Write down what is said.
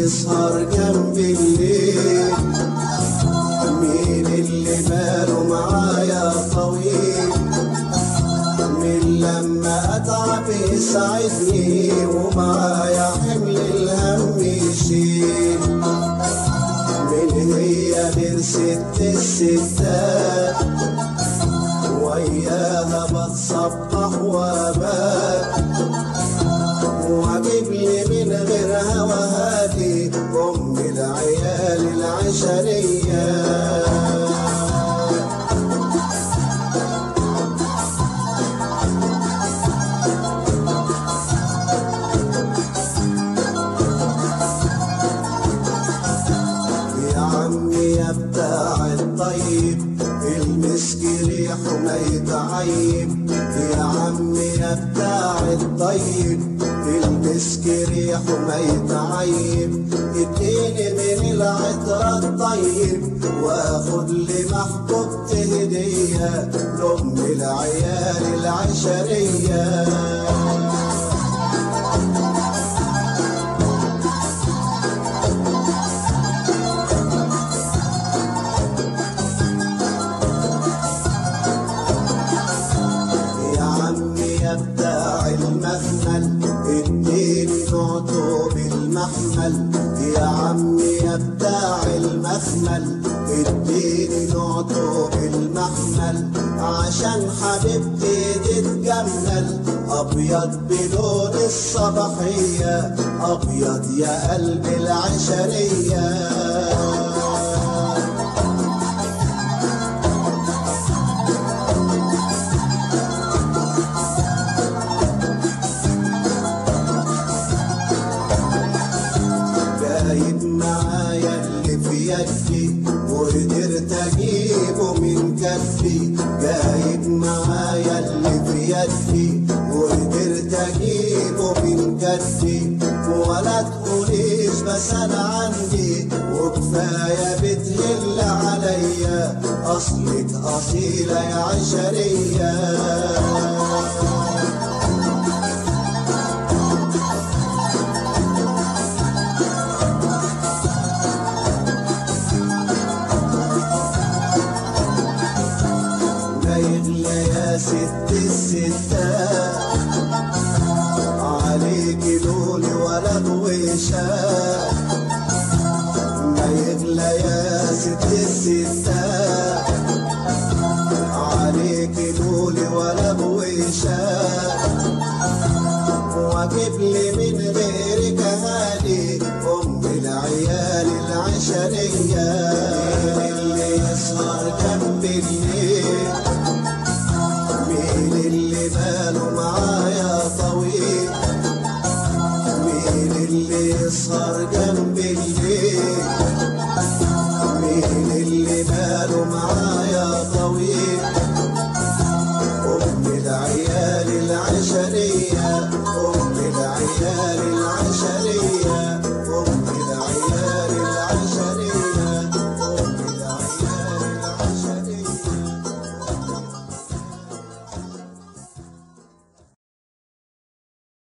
يسهر جنب الليل مين اللي باله معايا طويل من لما اتعب يساعدني ومعايا حمل الهم يشيل من هي غير ست الستات وياها بتصبح وابات واجيب لي من غيرها وهادي ام العيال العشريه يا عمي يا بتاع الطيب المسك ريحه ما يتعيب يا عمي يا بتاع الطيب المسك ريحه ما يتعيب اديني من العطر الطيب واخد لمحبوبتي هديه لام العيال العشريه يا عمي يا بتاع المخمل اديني نعطه بالمحمل يا عمي يا بتاع المخمل اديني نعطه بالمحمل عشان حبيبتي تتجمل ابيض بلون الصباحيه ابيض يا قلب العشريه جايب معايا اللي في يدي وقدرت اجيبه من كفي جايب معايا اللي في يدي وقدرت اجيبه من كفي ولا تقوليش بس انا عندي وكفايه بتهل عليا اصلك اصيله يا عشريه لا يغلى يا ست الستات عليك لولي ولا ضويشات ما يغلى يا ست الستات عليك لولي ولا ضويشات واجيب لي